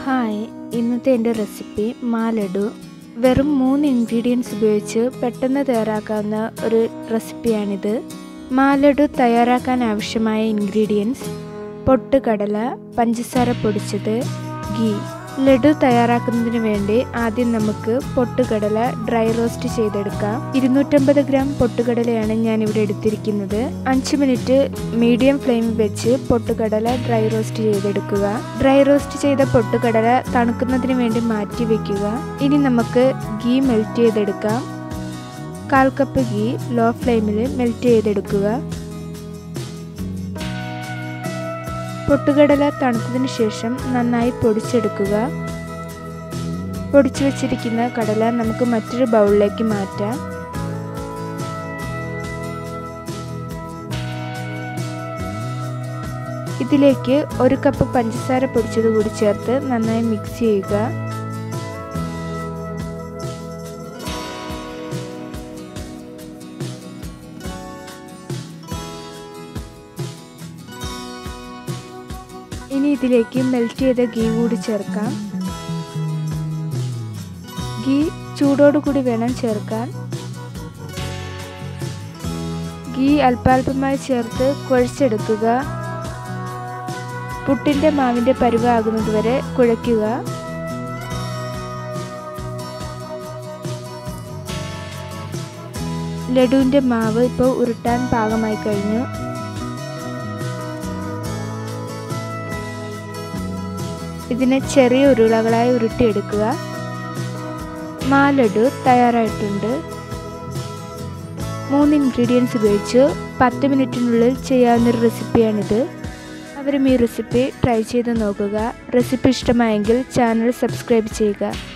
hi ഇന്നത്തെ എൻ്റെ recipe മാലഡു വെറും മൂന്ന് ഇൻഗ്രീഡിയൻസ് ഉപയോഗിച്ച് പെട്ടെന്ന് തയ്യാറാക്കാവുന്ന ഒരു റെസിപ്പിയാണിത് മാലഡു തയ്യാറാക്കാൻ ആവശ്യമായ ഇൻഗ്രീഡിയൻസ് പൊട്ടുകടല പഞ്ചസാര പൊടിച്ചത് ഗീ ലഡു തയ്യാറാക്കുന്നതിന് വേണ്ടി ആദ്യം നമുക്ക് പൊട്ടുകടല ഡ്രൈ റോസ്റ്റ് ചെയ്തെടുക്കാം ഇരുന്നൂറ്റമ്പത് ഗ്രാം പൊട്ടുകടലയാണ് ഞാൻ ഇവിടെ എടുത്തിരിക്കുന്നത് അഞ്ച് മിനിറ്റ് മീഡിയം ഫ്ലെയിമിൽ വെച്ച് പൊട്ടുകടല ഡ്രൈ റോസ്റ്റ് ചെയ്തെടുക്കുക ഡ്രൈ റോസ്റ്റ് ചെയ്ത പൊട്ടുകടല തണുക്കുന്നതിന് വേണ്ടി മാറ്റി വെക്കുക ഇനി നമുക്ക് ഗീ മെൽറ്റ് ചെയ്തെടുക്കാം കാൽ കപ്പ് ഗീ ലോ ഫ്ലെയിമിൽ മെൽറ്റ് ചെയ്തെടുക്കുക പൊട്ടുകടല തണുത്തതിന് ശേഷം നന്നായി പൊടിച്ചെടുക്കുക പൊടിച്ചു വച്ചിരിക്കുന്ന കടല നമുക്ക് മറ്റൊരു ബൗളിലേക്ക് മാറ്റാം ഇതിലേക്ക് ഒരു കപ്പ് പഞ്ചസാര പൊടിച്ചത് കൂടി ചേർത്ത് നന്നായി മിക്സ് ചെയ്യുക ഇനി ഇതിലേക്ക് മെൽറ്റ് ചെയ്ത ഗീ കൂടി ചേർക്കാം ഗീ ചൂടോടുകൂടി വേണം ചേർക്കാൻ ഗീ അല്പാൽപമായി ചേർത്ത് കുഴച്ചെടുക്കുക പുട്ടിൻ്റെ മാവിൻ്റെ പരുവാകുന്നത് വരെ കുഴയ്ക്കുക ലഡുവിൻ്റെ മാവ് ഇപ്പോൾ ഉരുട്ടാൻ പാകമായി കഴിഞ്ഞു ഇതിനെ ചെറിയ ഉരുളകളായി ഉരുട്ടിയെടുക്കുക മാലഡു തയ്യാറായിട്ടുണ്ട് മൂന്ന് ഇൻഗ്രീഡിയൻസ് ഉപയോഗിച്ച് പത്ത് മിനിറ്റിനുള്ളിൽ ചെയ്യാവുന്നൊരു റെസിപ്പിയാണിത് അവരും ഈ റെസിപ്പി ട്രൈ ചെയ്ത് നോക്കുക റെസിപ്പി ഇഷ്ടമായെങ്കിൽ ചാനൽ സബ്സ്ക്രൈബ് ചെയ്യുക